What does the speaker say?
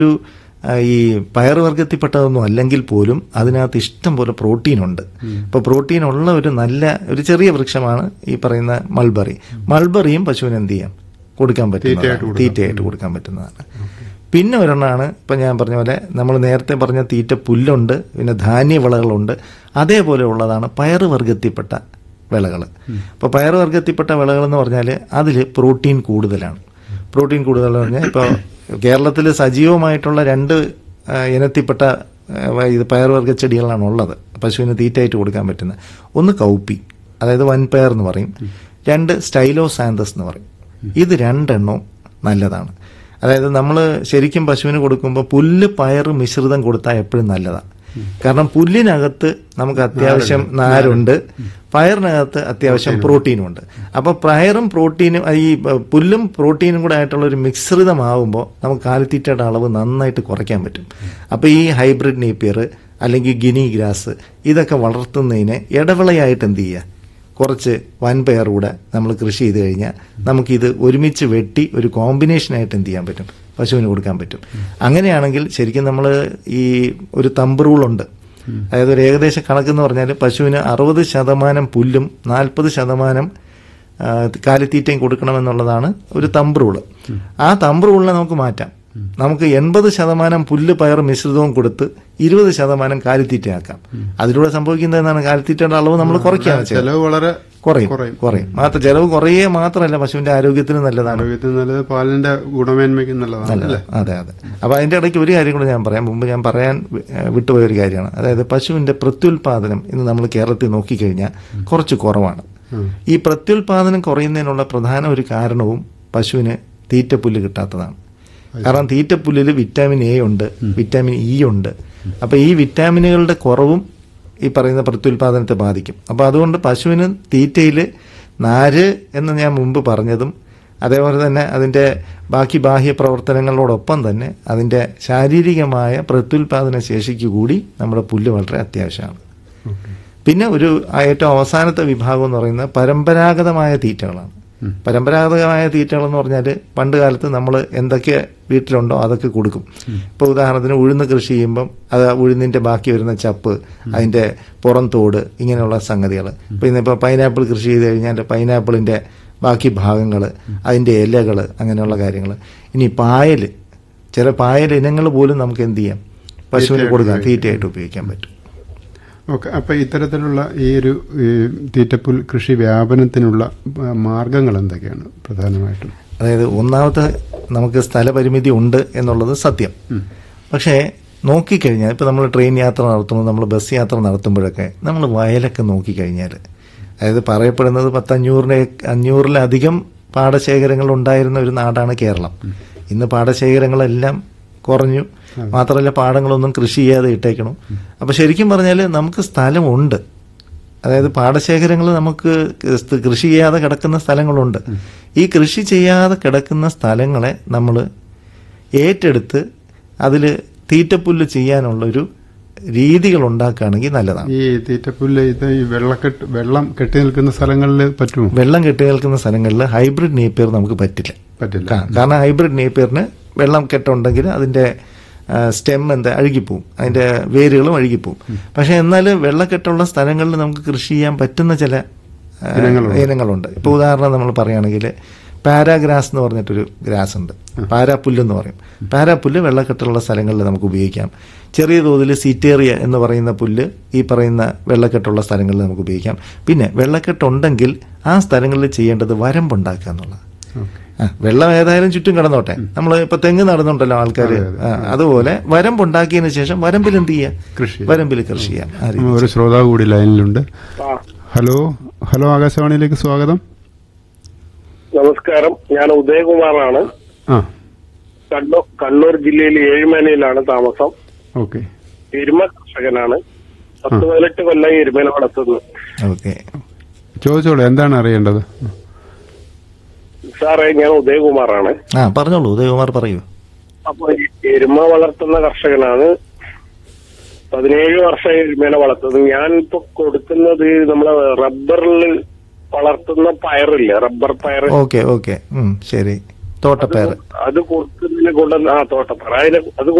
ഒരു ആ, ഈ പയറുവർഗത്തിൽപ്പെട്ടതൊന്നും അല്ലെങ്കിൽ പോലും അതിനകത്ത് ഇഷ്ടം പോലെ പ്രോട്ടീൻ ഉണ്ട് അപ്പോൾ പ്രോട്ടീൻ ഉള്ള ഒരു നല്ല ഒരു ചെറിയ വൃക്ഷമാണ് ഈ പറയുന്ന മൾബറി മൾബറിയും പശുവിന് എന്ത് ചെയ്യാം കൊടുക്കാൻ പറ്റുന്നതാണ് തീറ്റയായിട്ട് കൊടുക്കാൻ പറ്റുന്നതാണ് പിന്നെ ഒരെണ്ണമാണ് ഇപ്പം ഞാൻ പറഞ്ഞ പോലെ നമ്മൾ നേരത്തെ പറഞ്ഞ തീറ്റ പുല്ലുണ്ട് പിന്നെ ധാന്യവിളകളുണ്ട് അതേപോലെ ഉള്ളതാണ് പയറുവർഗത്തിൽപ്പെട്ട വിളകൾ അപ്പോൾ പയറുവർഗത്തിൽപ്പെട്ട വിളകൾ എന്ന് പറഞ്ഞാൽ അതിൽ പ്രോട്ടീൻ കൂടുതലാണ് പ്രോട്ടീൻ കൂടുതലെന്ന് പറഞ്ഞാൽ ഇപ്പോൾ കേരളത്തിൽ സജീവമായിട്ടുള്ള രണ്ട് ആ, ഇനത്തിൽപ്പെട്ട ആ, ഇത് പയറുവർഗ്ഗ ചെടികളാണ് ഉള്ളത് പശുവിന് തീറ്റയായിട്ട് കൊടുക്കാൻ പറ്റുന്ന ഒന്ന് കൗപ്പി അതായത് വൻപയർ എന്ന് പറയും രണ്ട് സ്റ്റൈലോ സാന്തസ് എന്ന് പറയും ഇത് രണ്ടെണ്ണവും നല്ലതാണ് അതായത് നമ്മൾ ശരിക്കും പശുവിന് കൊടുക്കുമ്പോൾ പുല്ല് പയർ മിശ്രിതം കൊടുത്താൽ എപ്പോഴും നല്ലതാണ് കാരണം പുല്ലിനകത്ത് നമുക്ക് അത്യാവശ്യം നാരുണ്ട് പയറിനകത്ത് അത്യാവശ്യം പ്രോട്ടീനും ഉണ്ട് അപ്പോൾ പയറും പ്രോട്ടീനും ഈ പ- പുല്ലും പ്രോട്ടീനും കൂടെ ആയിട്ടുള്ള ഒരു മിശ്രിതമാവുമ്പോൾ നമുക്ക് കാലിത്തീറ്റയുടെ അളവ് നന്നായിട്ട് കുറയ്ക്കാൻ പറ്റും അപ്പോൾ ഈ ഹൈബ്രിഡ് നേപ്പിയർ അല്ലെങ്കിൽ ഗിനി ഗ്രാസ് ഇതൊക്കെ വളർത്തുന്നതിന് ഇടവിളയായിട്ട് എന്ത് ചെയ്യുക കുറച്ച് വൻപയർ കൂടെ നമ്മൾ കൃഷി ചെയ്ത് കഴിഞ്ഞാൽ നമുക്കിത് ഒരുമിച്ച് വെട്ടി ഒരു കോമ്പിനേഷനായിട്ട് എന്ത് ചെയ്യാൻ പറ്റും പശുവിന് കൊടുക്കാൻ പറ്റും അങ്ങനെയാണെങ്കിൽ ശരിക്കും നമ്മൾ ഈ ഒരു തമ്പ് റൂളുണ്ട് അതായത് ഒരു ഏകദേശ കണക്കെന്ന് പറഞ്ഞാൽ പശുവിന് അറുപത് ശതമാനം പുല്ലും നാൽപ്പത് ശതമാനം ആ, കാലിത്തീറ്റയും കൊടുക്കണമെന്നുള്ളതാണ് ഒരു തമ്പ് റൂള് ആ തമ്പ് റൂളിനെ നമുക്ക് മാറ്റാം നമുക്ക് എൺപത് ശതമാനം പുല്ല് പയർ മിശ്രിതവും കൊടുത്ത് ഇരുപത് ശതമാനം കാലിത്തീറ്റയാക്കാം അതിലൂടെ സംഭവിക്കുന്നത് എന്താണ് കാലിത്തീറ്റയുടെ അളവ് നമ്മൾ കുറയ്ക്കുകയാണ് ചെയ്യുന്നത് ചെലവ് വളരെ കുറയും കുറയും. കുറയും മാത്രം ചെലവ് കുറയേ മാത്രമല്ല പശുവിന്റെ ആരോഗ്യത്തിന് നല്ലതാണ് ആരോഗ്യത്തിന് നല്ലത് പാലിന്റെ ഗുണമേന്മയ്ക്ക് നല്ലതാണ് അല്ലേ അതെ അതെ അപ്പൊ അതിന്റെ ഇടയ്ക്ക് ഒരു കാര്യം കൂടെ ഞാൻ പറയാം മുമ്പ് ഞാൻ പറയാൻ വി- ഏഹ് വിട്ടുപോയ ഒരു കാര്യമാണ് അതായത് പശുവിന്റെ പ്രത്യുൽപാദനം ഇന്ന് നമ്മൾ കേരളത്തിൽ നോക്കിക്കഴിഞ്ഞാൽ കുറച്ച് കുറവാണ് ഈ പ്രത്യുൽപാദനം കുറയുന്നതിനുള്ള പ്രധാന ഒരു കാരണവും പശുവിന് തീറ്റപ്പുല്ല് കിട്ടാത്തതാണ് കാരണം തീറ്റപ്പുല്ലിൽ വിറ്റാമിൻ എ ഉണ്ട് വിറ്റാമിൻ ഇ ഉണ്ട് അപ്പൊ ഈ വിറ്റാമിനുകളുടെ കുറവും ഈ പറയുന്ന പ്രത്യുൽപാദനത്തെ ബാധിക്കും അപ്പോൾ അതുകൊണ്ട് പശുവിന് തീറ്റയിൽ നാര് എന്ന് ഞാൻ മുമ്പ് പറഞ്ഞതും അതേപോലെ തന്നെ അതിൻ്റെ ബാക്കി ബാഹ്യ പ്രവർത്തനങ്ങളോടൊപ്പം തന്നെ അതിൻ്റെ ശാരീരികമായ പ്രത്യുൽപാദന ശേഷിക്ക് കൂടി നമ്മുടെ പുല്ല് വളരെ അത്യാവശ്യമാണ് പിന്നെ ഒരു ആ ഏറ്റവും അവസാനത്തെ വിഭാഗം എന്ന് പറയുന്നത് പരമ്പരാഗതമായ തീറ്റകളാണ് പരമ്പരാഗതമായ തീറ്റകൾ എന്ന് പറഞ്ഞാൽ പണ്ട് കാലത്ത് നമ്മൾ എന്തൊക്കെ വീട്ടിലുണ്ടോ അതൊക്കെ കൊടുക്കും ഇപ്പോൾ ഉദാഹരണത്തിന് ഉഴുന്ന് കൃഷി ചെയ്യുമ്പം അത് ആ ഉഴുന്നിൻ്റെ ബാക്കി വരുന്ന ചപ്പ് അതിൻ്റെ പുറം തോട് ഇങ്ങനെയുള്ള സംഗതികൾ ഇപ്പോൾ ഇന്നിപ്പോൾ പൈനാപ്പിൾ കൃഷി ചെയ്ത് കഴിഞ്ഞാൽ പൈനാപ്പിളിൻ്റെ ബാക്കി ഭാഗങ്ങൾ അതിൻ്റെ ഇലകൾ അങ്ങനെയുള്ള കാര്യങ്ങൾ ഇനി പായൽ ചില പായൽ ഇനങ്ങൾ പോലും നമുക്ക് എന്ത് ചെയ്യാം പശുവിന് കൊടുക്കാം തീറ്റയായിട്ട് ഉപയോഗിക്കാൻ പറ്റും ഓക്കെ അപ്പൊ ഇത്തരത്തിലുള്ള ഈ ഒരു ഈ തീറ്റപ്പുൽ കൃഷി വ്യാപനത്തിനുള്ള ആ, മാർഗങ്ങൾ എന്തൊക്കെയാണ് പ്രധാനമായിട്ടും അതായത് ഒന്നാമത്തെ നമുക്ക് സ്ഥലപരിമിതി ഉണ്ട് എന്നുള്ളത് സത്യം പക്ഷേ നോക്കിക്കഴിഞ്ഞാൽ ഇപ്പം നമ്മൾ ട്രെയിൻ യാത്ര നടത്തുന്നു നമ്മൾ ബസ് യാത്ര നടത്തുമ്പോഴൊക്കെ നമ്മൾ വയലൊക്കെ നോക്കിക്കഴിഞ്ഞാൽ അതായത് പറയപ്പെടുന്നത് പത്തഞ്ഞൂറിനെ അഞ്ഞൂറിലധികം പാടശേഖരങ്ങൾ ഉണ്ടായിരുന്ന ഒരു നാടാണ് കേരളം ഇന്ന് പാടശേഖരങ്ങളെല്ലാം കുറഞ്ഞു മാത്രമല്ല പാടങ്ങളൊന്നും കൃഷി ചെയ്യാതെ ഇട്ടേക്കണം അപ്പോൾ ശരിക്കും പറഞ്ഞാൽ നമുക്ക് സ്ഥലമുണ്ട് അതായത് പാടശേഖരങ്ങൾ നമുക്ക് സ് കൃഷി ചെയ്യാതെ കിടക്കുന്ന സ്ഥലങ്ങളുണ്ട് ഈ കൃഷി ചെയ്യാതെ കിടക്കുന്ന സ്ഥലങ്ങളെ നമ്മൾ ഏറ്റെടുത്ത് അതിൽ തീറ്റപ്പുല്ല് ചെയ്യാനുള്ളൊരു രീതികൾ ഉണ്ടാക്കുകയാണെങ്കിൽ നല്ലതാണ് ഈ തീറ്റപ്പുല്ല് ഇത് ഈ വെള്ളക്കെട്ട് വെള്ളം കെട്ടി നിൽക്കുന്ന സ്ഥലങ്ങളിൽ പറ്റുമോ വെള്ളം കെട്ടി നിൽക്കുന്ന സ്ഥലങ്ങളിൽ ഹൈബ്രിഡ് നേപ്പിയർ നമുക്ക് പറ്റില്ല പറ്റില്ല കാ- കാരണം ഹൈബ്രിഡ് നേപ്പിയറിന് വെള്ളം കെട്ടുണ്ടെങ്കിൽ അതിന്റെ സ്റ്റെം എന്താ അഴുകിപ്പോവും അതിന്റെ വേരുകളും അഴുകിപ്പോവും പക്ഷെ എന്നാൽ വെള്ളക്കെട്ടുള്ള സ്ഥലങ്ങളിൽ നമുക്ക് കൃഷി ചെയ്യാൻ പറ്റുന്ന ചില ആ, ഇനങ്ങളുണ്ട് ഇപ്പോൾ ഉദാഹരണം നമ്മൾ പറയുകയാണെങ്കിൽ പാരാഗ്രാസ് എന്ന് പറഞ്ഞിട്ടൊരു ഗ്രാസ് ഉണ്ട് പാരാപ്പുല്ല് എന്ന് പറയും പാരാപ്പുല്ല് വെള്ളക്കെട്ടുള്ള സ്ഥലങ്ങളിൽ നമുക്ക് ഉപയോഗിക്കാം ചെറിയ തോതിൽ സീറ്റേറിയ എന്ന് പറയുന്ന പുല്ല് ഈ പറയുന്ന വെള്ളക്കെട്ടുള്ള സ്ഥലങ്ങളിൽ നമുക്ക് ഉപയോഗിക്കാം പിന്നെ വെള്ളക്കെട്ടുണ്ടെങ്കിൽ ആ സ്ഥലങ്ങളിൽ ചെയ്യേണ്ടത് വരമ്പുണ്ടാക്കുക എന്നുള്ളത് ഓക്കെ ആ, വെള്ളം ഏതായാലും ചുറ്റും കിടന്നോട്ടെ നമ്മൾ ഇപ്പൊ തെങ്ങ് നടന്നുണ്ടല്ലോ ആൾക്കാർ അതുപോലെ വരമ്പുണ്ടാക്കിയതിന് ശേഷം വരമ്പിൽ എന്ത് ചെയ്യാം കൃഷി വരമ്പിൽ കൃഷി ചെയ്യാം ആ രീതി. ഒരു ശ്രോതാവ് കൂടി ലൈനിലുണ്ട് ഹലോ ഹലോ ആകാശവാണിയിലേക്ക് സ്വാഗതം നമസ്കാരം ഞാൻ ഉദയകുമാറാണ് ആ കണ്ണൂർ കണ്ണൂർ ജില്ലയിൽ ഏഴുമേനയിലാണ് താമസം ഓക്കെ എരുമ കർഷകനാണ് പത്ത് പതിനെട്ട് കൊല്ലം എരുമേന വളർത്തുന്നു ഓക്കെ ചോദിച്ചോളൂ എന്താണ് അറിയേണ്ടത് സാറേ ഞാൻ ഉദയകുമാറാണ് ആ പറഞ്ഞോളൂ ഉദയകുമാർ പറയൂ അപ്പൊ ഈ എരുമ വളർത്തുന്ന കർഷകനാണ് പതിനേഴ് വർഷം എരുമേനെ വളർത്തുന്നത് ഞാൻ ഇപ്പൊ കൊടുക്കുന്നത് നമ്മളെ റബ്ബറിൽ വളർത്തുന്ന പയറില്ലേ റബ്ബർ പയർ ഓക്കെ ഓക്കെ ഉം, ശരി തോട്ടപ്പയർ അത് കൊടുക്കുന്നതിനെ കൊണ്ട് ആ തോട്ടപ്പറ അതിനെ അത്